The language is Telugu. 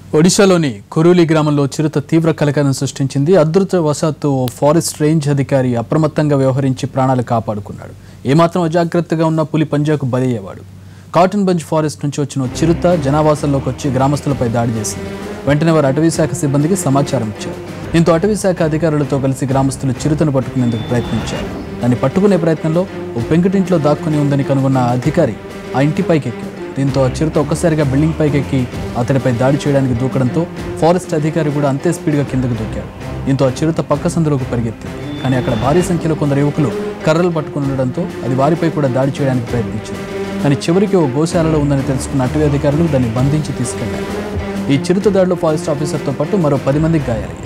ఒడిశాలోని కురూలి గ్రామంలో చిరుత తీవ్ర కలకలం సృష్టించింది అదృష్టవశాత్తు ఓ ఫారెస్ట్ రేంజ్ అధికారి అప్రమత్తంగా వ్యవహరించి ప్రాణాలు కాపాడుకున్నాడు ఏమాత్రం అజాగ్రత్తగా ఉన్న పులి పంజాకు బలయ్యేవాడు కాటన్ బంజ్ ఫారెస్ట్ నుంచి వచ్చిన ఓ చిరుత జనావాసంలోకి వచ్చి గ్రామస్తులపై దాడి చేసింది వెంటనే వారు అటవీ శాఖ సిబ్బందికి సమాచారం ఇచ్చారు దీంతో అటవీ శాఖ అధికారులతో కలిసి గ్రామస్తులు చిరుతను పట్టుకునేందుకు ప్రయత్నించారు దాన్ని పట్టుకునే ప్రయత్నంలో ఓ పెంకుటింట్లో దాక్కుని ఉందని కనుగొన్న ఆ అధికారి ఆ ఇంటిపైకి ఎక్కాడు దీంతో ఆ చిరుత ఒక్కసారిగా బిల్డింగ్ పైకి ఎక్కి అతడిపై దాడి చేయడానికి దూకడంతో ఫారెస్ట్ అధికారి కూడా అంతే స్పీడ్గా కిందకు దూకాడు దీంతో ఆ చిరుత పక్క సందులోకి పరిగెత్తింది కానీ అక్కడ భారీ సంఖ్యలో కొందరు యువకులు కర్రలు పట్టుకుని ఉండడంతో అది వారిపై కూడా దాడి చేయడానికి ప్రయత్నించింది కానీ చివరికి ఓ గోశాలలో ఉందని తెలుసుకున్న అటవీ అధికారులు దాన్ని బంధించి తీసుకెళ్లారు ఈ చిరుత దాడిలో ఫారెస్ట్ ఆఫీసర్తో పాటు మరో పది మందికి గాయాలయ్యాయి